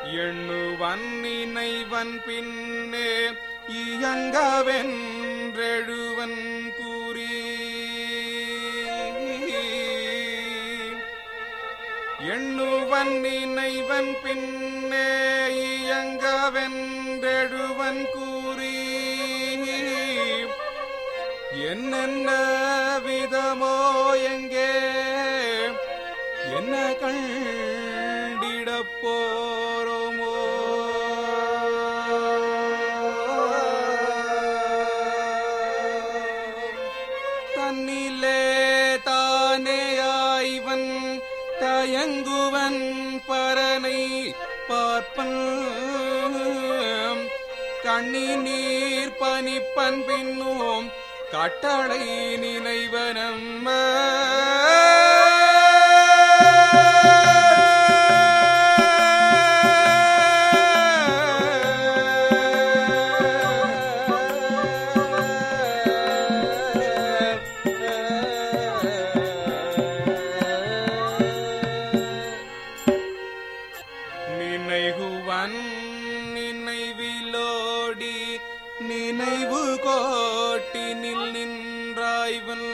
எண்ணுவன் நினைவன் பின்னே இயங்கவென்றெழுவன் கூறி எண்ணுவன் நினைவன் பின்னே இயங்கவென்றெழுவன் கூறி என்னென்ன விதமோ எங்கே என்ன கண்டிடப் போறோமோ தன்னிலே தானே ஆய்வன் தயங்குவன் பரனை பார்ப்பன் கண்ணி நீர் பனிப்பன் பின்னும் கட்டளை நினைவனம்ம நினைகுவன் நினைவிலோடி நினைவு கோட்டினில் நின்றாய்வன்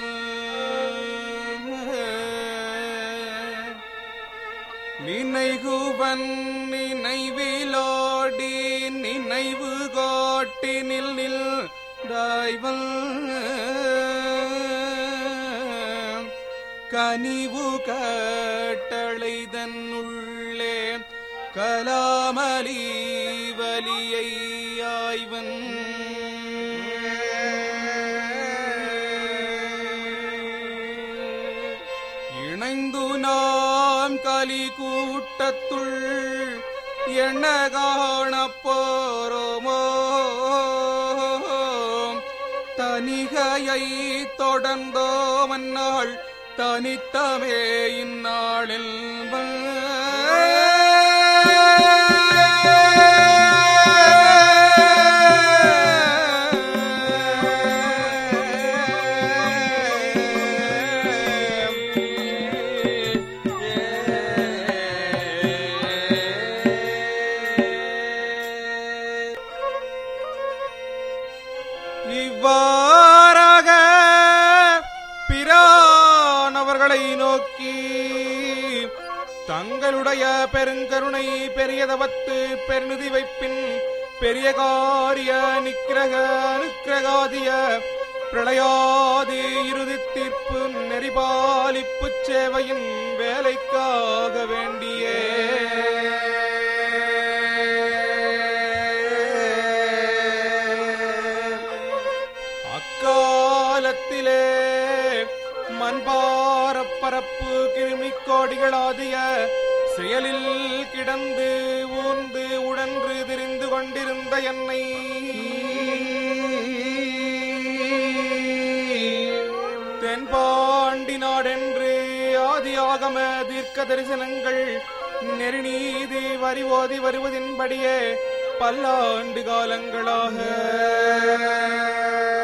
நினைகுவன் நினைவிலோடி நினைவு கோட்டினில் நின்றாய்வன் கனிவு கட்டளைதன் உள்ளே கலாமலி வலியை ஆய்வன் இணைந்து நாம் கலி கூட்டத்துள் என்ன காணப் போறோமோ தனிகையை தொடர்ந்தோ மன்னாள் தனித்தமே இந்நாளில் இவ்வாறாக பிரானவர்களை நோக்கி தங்களுடைய பெருங்கருணை பெரியதவத்து பெருநிதி வைப்பின் பெரிய காரிய நிக்கிரக அனுக்கிரகாதிய பிரளயாதி இறுதி தீர்ப்பு நெறிபாலிப்பு சேவையின் வேலைக்காக வேண்டியே அக்காலத்திலே மண்பாரப் பரப்பு கிருமிக் கோடிகளாதிய செயலில் கிடந்து ஊர்ந்து உடன்று திரிந்து கொண்டிருந்த என்னை தென்பாண்டி நாடென்று ஆதியாகம தீர்க்க தரிசனங்கள் நெருநீதி வரி ஓதி வருவதின்படியே பல்லாண்டு காலங்களாக